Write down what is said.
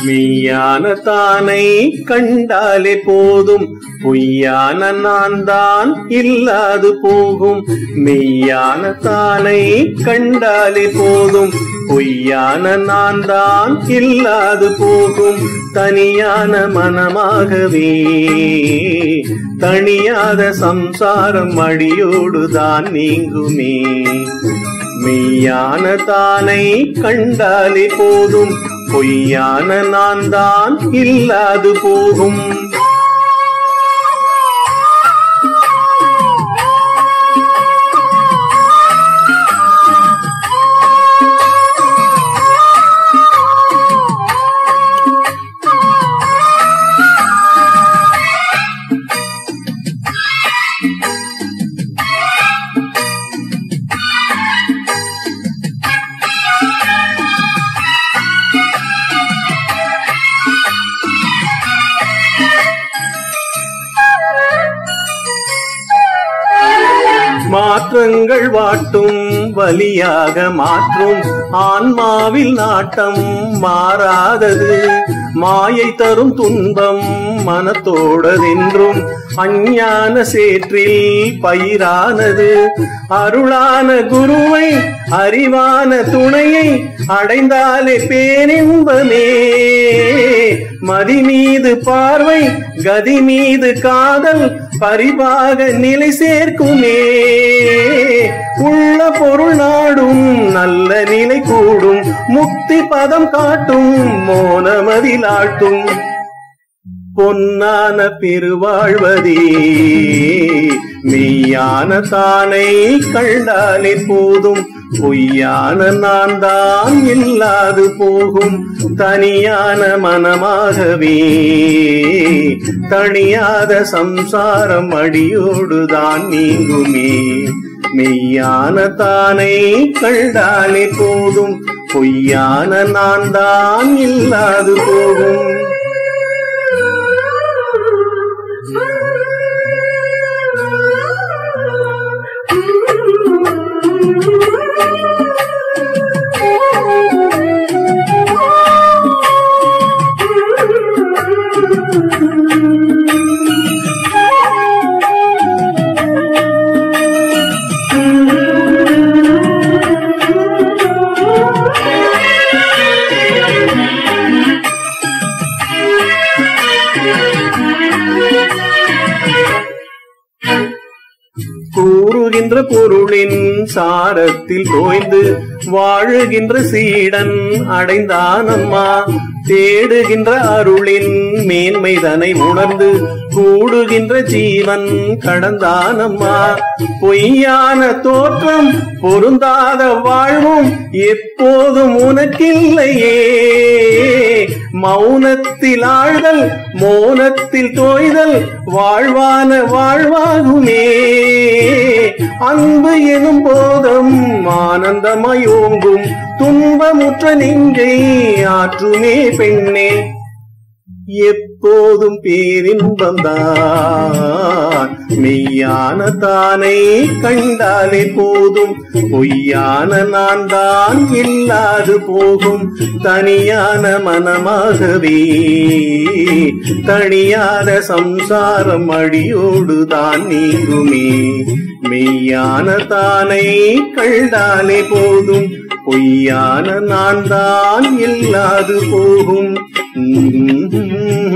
மெய்யான தானை கண்டாலே போதும் பொய்யான நான் தான் இல்லாது போகும் மெய்யான தானை கண்டாலே போதும் பொய்யான நான் தான் இல்லாது போகும் தனியான மனமாகவே தனியாத சம்சாரம் அடியோடுதான் நீங்குமே மெய்யான தானை கண்டாலே போதும் பொய்யான நான் தான் இல்லாது போகும் மாற்றங்கள் வாட்டும் வலியாக மாற்றும் ஆன்மாவில் நாட்டம் மாறாதது மாயை தரும் துன்பம் மனத்தோடதென்றும் அஞ்ஞான சேற்றில் பயிரானது அருளான குருவை அறிவான துணையை அடைந்தாலே பேரின்பமே மதி மீது பார்வை கதி மீது காதல் பரிபாக நிலை சேர்க்குமே உள்ள பொருள் நாடும் நல்ல நிலை கூடும் முக்தி பதம் காட்டும் மோனமதிலாட்டும் பொன்னான பெருவாழ்வதே மெய்யான தானை கண்டாலே போதும் பொய்யான நான் தான் இல்லாது போகும் தனியான மனமாகவே தனியாத சம்சாரம் அடியோடுதான் நீங்குமே மெய்யான தானை கண்டாலே போதும் பொய்யான நான் தான் இல்லாது போகும் கூறுகின்ற பொருளின் சாரத்தில் தோய்ந்து வாழுகின்ற சீடன் அடைந்தான் அம்மா தேடுகின்ற அருளின் மேன்மைதனை உணர்ந்து கூடுகின்ற ஜீவன் கடந்தான் அம்மா பொய்யான தோற்றம் பொருந்தாத வாழ்வும் எப்போதும் உனக்கில்லையே மௌனத்தில் ஆழ்தல் மோனத்தில் தோய்தல் வாழ்வான வாழ்வாகுமே அன்பு எனும் போதும் ஆனந்தமயோங்கும் துன்பமுற்ற நெஞ்சை ஆற்றுமே பெண்ணே எப்போதும் பேரின்பம்தான் மெய்யான தானை கண்டாலே போதும் பொய்யான நான் தான் இல்லாது போகும் தனியான மனமாகவே தனியாத சம்சாரம் அடியோடுதான் நீங்குமே மெய்யான தானை கண்டாலே போதும் பொய்யான நான் தான் இல்லாது போகும்